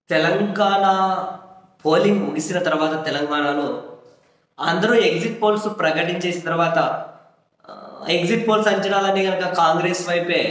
Telangana polling ముగిసిన తర్వాత తెలంగాణలో అందరూ ఎగ్జిట్ పోల్స్ ప్రకటించేసిన తర్వాత ఆ, ఎగ్జిట్ పోల్స్ అంచనాలన్నీ కనుక కాంగ్రెస్ వైపే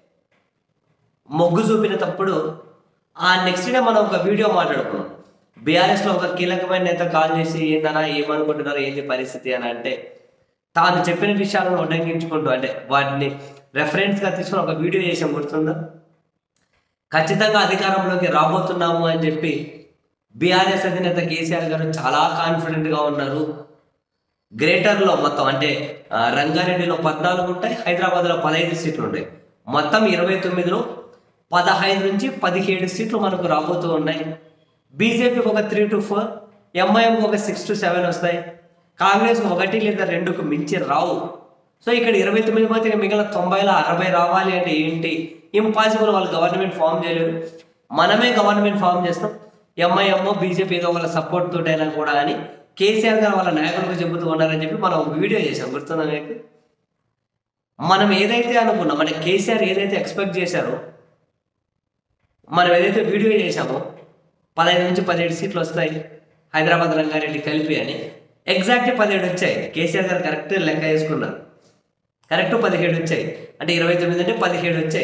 మొగ్గు చూపిన తప్పుడు ఆ నెక్స్ట్ డే మనం ఒక వీడియో మాట్లాడుకున్నాం బీఆర్ఎస్ లో ఒక కీలకమైన నేత కాల్ చేసి ఏందన్నా ఏమనుకుంటున్నారు ఏంది పరిస్థితి అని అంటే తాను చెప్పిన విషయాలను ఉల్లంఘించుకుంటూ అంటే వాటిని రెఫరెన్స్ గా తీసుకుని ఒక వీడియో చేసాం గుర్తుందా ఖచ్చితంగా అధికారంలోకి రాబోతున్నాము అని చెప్పి బీఆర్ఎస్ అధినేత కేసీఆర్ గారు చాలా కాన్ఫిడెంట్ గా ఉన్నారు గ్రేటర్ లో మొత్తం అంటే ఆ, రంగారెడ్డిలో పద్నాలుగు ఉంటాయి హైదరాబాద్ లో పదహైదు సీట్లు ఉంటాయి మొత్తం ఇరవై తొమ్మిదిలో పదహైదు నుంచి పదిహేడు సీట్లు మనకు రాబోతూ ఉన్నాయి బీజేపీకి ఒక త్రీ టు ఫోర్ ఎంఐఎంకి ఒక సిక్స్ టు సెవెన్ వస్తాయి కాంగ్రెస్ ఒకటి లేదా రెండుకు మించి రావు సో ఇక్కడ ఇరవై తొమ్మిది పోతే ఇక మిగిలిన తొంభైలో అరవై రావాలి అంటే ఏంటి ఇంపాసిబుల్ వాళ్ళు గవర్నమెంట్ ఫామ్ చేయలేరు మనమే గవర్నమెంట్ ఫామ్ చేస్తాం ఎంఐఎం బీజేపీ ఏదో వాళ్ళ సపోర్ట్ తోటైనా కూడా అని కేసీఆర్ గారు వాళ్ళ నాయకులకు చెబుతూ ఉన్నారని చెప్పి మనం ఒక వీడియో చేసాం గుర్తుందా మీకు మనం ఏదైతే అనుకున్నాం అంటే కేసీఆర్ ఏదైతే ఎక్స్పెక్ట్ చేశారో మనం ఏదైతే వీడియో చేశామో పదహైదు నుంచి పదిహేడు సీట్లు వస్తాయి హైదరాబాద్ రంగారెడ్డి కలిపి అని ఎగ్జాక్ట్ పదిహేడు వచ్చాయి కేసీఆర్ గారు కరెక్ట్ లెక్క వేసుకున్నారు కరెక్ట్ పదిహేడు వచ్చాయి అంటే ఇరవై తొమ్మిది అంటే పదిహేడు వచ్చాయి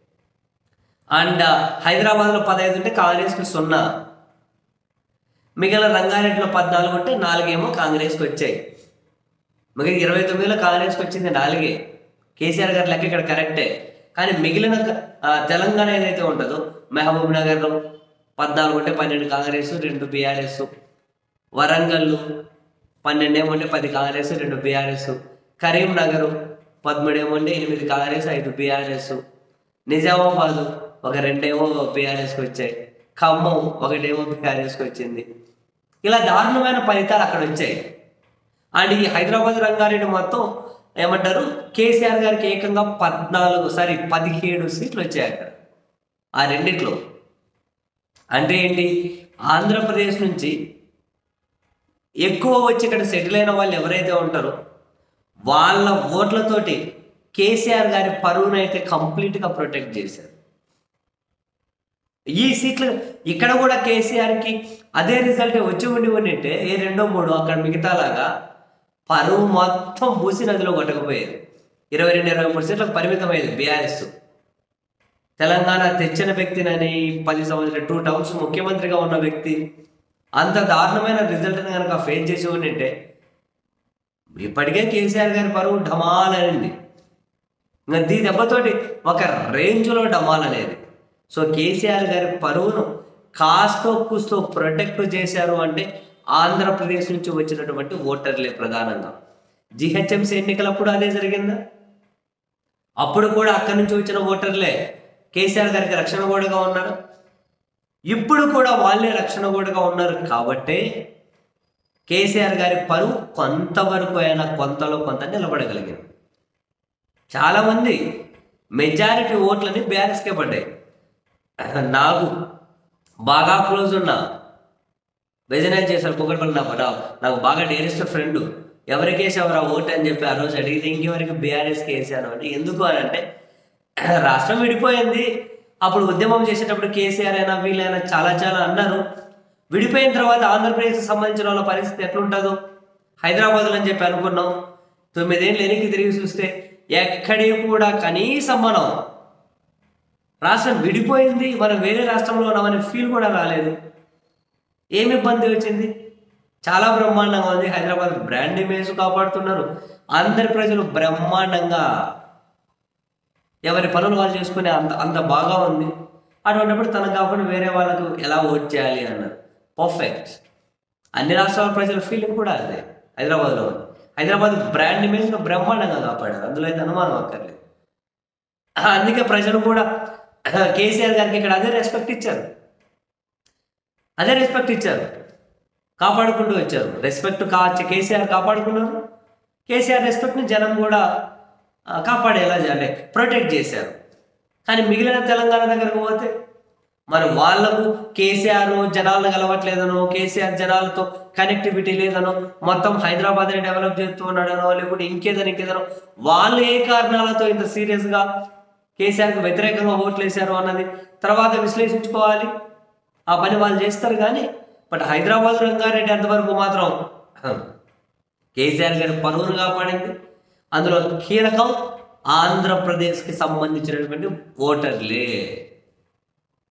అండ్ హైదరాబాద్లో పదహైదు ఉంటే కాంగ్రెస్కి సున్నా మిగిలిన రంగారెడ్డిలో పద్నాలుగు ఉంటే నాలుగేమో కాంగ్రెస్కి వచ్చాయి మిగిలిన ఇరవై తొమ్మిదిలో కాంగ్రెస్కి వచ్చింది నాలుగే కేసీఆర్ గారి లెక్క ఇక్కడ కరెక్టే కానీ మిగిలిన ఆ, తెలంగాణ ఏదైతే ఉంటుందో మహబూబ్ నగర్లో పద్నాలుగు ఉంటే పన్నెండు కాంగ్రెస్ రెండు బీఆర్ఎస్ వరంగల్ పన్నెండు ఏమో ఉంటే పది కాంగ్రెస్ రెండు బీఆర్ఎస్ కరీంనగర్ పదమూడు ఏమో ఉంటే ఎనిమిది కాంగ్రెస్ ఐదు బీఆర్ఎస్ నిజామాబాద్ ఒక రెండేమో బీఆర్ఎస్కి వచ్చాయి ఖమ్మం ఒకటేమో బీఆర్ఎస్కి వచ్చింది ఇలా దారుణమైన ఫలితాలు అక్కడ వచ్చాయి అండ్ ఈ హైదరాబాద్ రంగారెడ్డి మొత్తం ఏమంటారు కేసీఆర్ గారికి ఏకంగా పద్నాలుగు సారీ పదిహేడు సీట్లు వచ్చాయి అక్కడ ఆ రెండిట్లో అంటే ఏంటి ఆంధ్రప్రదేశ్ నుంచి ఎక్కువ వచ్చి ఇక్కడ సెటిల్ అయిన వాళ్ళు ఎవరైతే ఉంటారో వాళ్ళ ఓట్లతోటి కేసీఆర్ గారి పరువును అయితే కంప్లీట్గా ప్రొటెక్ట్ చేశారు ఈ సీట్లు ఇక్కడ కూడా కేసీఆర్కి అదే రిజల్ట్ వచ్చి ఉండి ఉండింటే ఏ రెండో మూడో అక్కడ మిగతాలాగా పరువు మొత్తం మూసి నదిలో కొట్టకపోయేది ఇరవై రెండు ఇరవై మూడు సీట్లకు పరిమితం అయ్యేది బీఆర్ఎస్ తెలంగాణ తెచ్చిన వ్యక్తినని పది సంవత్సరాలు టూ టౌన్స్ ముఖ్యమంత్రిగా ఉన్న వ్యక్తి అంత దారుణమైన రిజల్ట్ని కనుక ఫేస్ చేసి ఉండింటే ఇప్పటికే కేసీఆర్ గారి పరువు ఢమాల్ అనింది ఇంకా దీ దెబ్బతోటి ఒక రేంజ్లో డమాల్ అనేది సో కేసీఆర్ గారి పరువును కాస్తో కూస్తో ప్రొటెక్ట్ చేశారు అంటే ఆంధ్రప్రదేశ్ నుంచి వచ్చినటువంటి ఓటర్లే ప్రధానంగా జిహెచ్ఎంసీ ఎన్నికలప్పుడు అదే జరిగిందా అప్పుడు కూడా అక్కడి నుంచి వచ్చిన ఓటర్లే కేసీఆర్ గారికి రక్షణ గోడగా ఉన్నారు ఇప్పుడు కూడా వాళ్ళే రక్షణ గోడగా ఉన్నారు కాబట్టే కేసీఆర్ గారి పరువు కొంతవరకు అయినా కొంతలో కొంత నిలబడగలిగింది చాలామంది మెజారిటీ ఓట్లని బీఆర్ఎస్కే పడ్డాయి నాకు బాగా క్లోజ్ ఉన్న బిజినెస్ చేశారు కుక్కడపల్లి నా నా- నాకు బాగా డేరెస్ట్ ఫ్రెండ్ ఎవరికి వేసావరా ఓట్ అని చెప్పి ఆ రోజు అడిగితే ఇంకెవరికి బీఆర్ఎస్కి వేసాను అంటే ఎందుకు అని అంటే రాష్ట్రం విడిపోయింది అప్పుడు ఉద్యమం చేసేటప్పుడు కేసీఆర్ అయినా వీళ్ళైనా చాలా చాలా అన్నారు విడిపోయిన తర్వాత ఆంధ్రప్రదేశ్కి సంబంధించిన వాళ్ళ పరిస్థితి ఎట్లుంటుందో హైదరాబాద్లో అని చెప్పి అనుకున్నాం తొమ్మిదేళ్ళు వెనక్కి తిరిగి చూస్తే ఎక్కడే కూడా కనీసం మనం రాష్ట్రం విడిపోయింది మనం వేరే రాష్ట్రంలో ఉన్నామనే ఫీల్ కూడా రాలేదు ఏమి ఇబ్బంది వచ్చింది చాలా బ్రహ్మాండంగా ఉంది హైదరాబాద్ బ్రాండ్ ఇమేజ్ కాపాడుతున్నారు అందరి ప్రజలు బ్రహ్మాండంగా ఎవరి పనులు వాళ్ళు చేసుకునే అంత అంత బాగా ఉంది అటువంటిప్పుడు తనకు కాకుండా వేరే వాళ్ళకు ఎలా ఓట్ చేయాలి అన్నారు పర్ఫెక్ట్ అన్ని రాష్ట్రాల ప్రజల ఫీలింగ్ కూడా అదే హైదరాబాద్లో ఉంది హైదరాబాద్ బ్రాండ్ ఇమేజ్ బ్రహ్మాండంగా కాపాడారు అందులో అయితే అనుమానం అక్కర్లేదు అందుకే ప్రజలు కూడా కేసీఆర్ గారికి ఇక్కడ అదే రెస్పెక్ట్ ఇచ్చారు అదే రెస్పెక్ట్ ఇచ్చారు కాపాడుకుంటూ వచ్చారు రెస్పెక్ట్ కా కేసీఆర్ కాపాడుకున్నారు కేసీఆర్ రెస్పెక్ట్ని జనం కూడా ఆ, కాపాడేలా అంటే ప్రొటెక్ట్ చేశారు కానీ మిగిలిన తెలంగాణ దగ్గరకు పోతే మరి వాళ్ళకు కేసీఆర్ జనాలను కలవట్లేదనో కేసీఆర్ జనాలతో కనెక్టివిటీ లేదనో మొత్తం హైదరాబాద్ని డెవలప్ చేస్తూ ఉన్నాడనో లేకుంటే ఇంకేదనో ఇంకేదనో వాళ్ళు ఏ కారణాలతో ఇంత సీరియస్గా కేసీఆర్కి వ్యతిరేకంగా ఓట్లు వేశారు అన్నది తర్వాత విశ్లేషించుకోవాలి ఆ పని వాళ్ళు చేస్తారు కానీ బట్ హైదరాబాద్ రంగారెడ్డి అంతవరకు మాత్రం కేసీఆర్ గారి పరువును కాపాడింది అందులో కీలకం ఆంధ్రప్రదేశ్కి సంబంధించినటువంటి ఓటర్లే